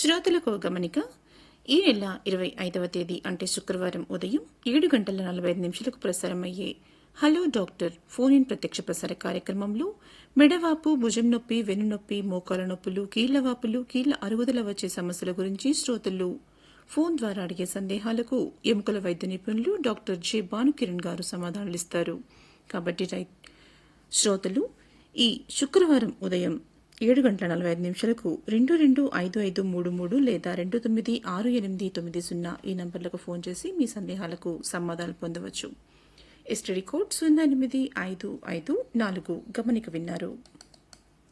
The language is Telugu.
శ్రోతలకు ఓ గమనిక ఈ నెల ఇరవై ఐదవ తేదీ అంటే శుక్రవారం ఉదయం ఏడు గంటల నలభై ఐదు నిమిషాలకు ప్రసారమయ్యే హలో డాక్టర్ ఫోన్ ఇన్ ప్రత్యక్ష ప్రసార కార్యక్రమంలో మెడవాపు భుజం నొప్పి వెన్నునొప్పి మోకాల నొప్పులు కీళ్ల వాపులు కీళ్ల అరుగుదల వచ్చే సమస్యల గురించి శ్రోతలు ఫోన్ ద్వారా అడిగే సందేహాలకు ఎముకల వైద్య నిపుణులు డాక్టర్ జె భానుకిరణ్ గారు సమాధానాలిస్తారు కాబట్టి రై- శ్రోతలు ఈ శుక్రవారం ఉదయం ఏడు గంటల నలభై ఐదు నిమిషాలకు రెండు రెండు ఐదు ఐదు మూడు మూడు లేదా రెండు తొమ్మిది ఆరు ఎనిమిది తొమ్మిది సున్నా ఈ నంబర్లకు ఫోన్ చేసి మీ సందేహాలకు సమాధానాలు పొందవచ్చు ఎస్టడీ కోడ్ సున్నా ఎనిమిది ఐదు ఐదు నాలుగు గమనిక విన్నారు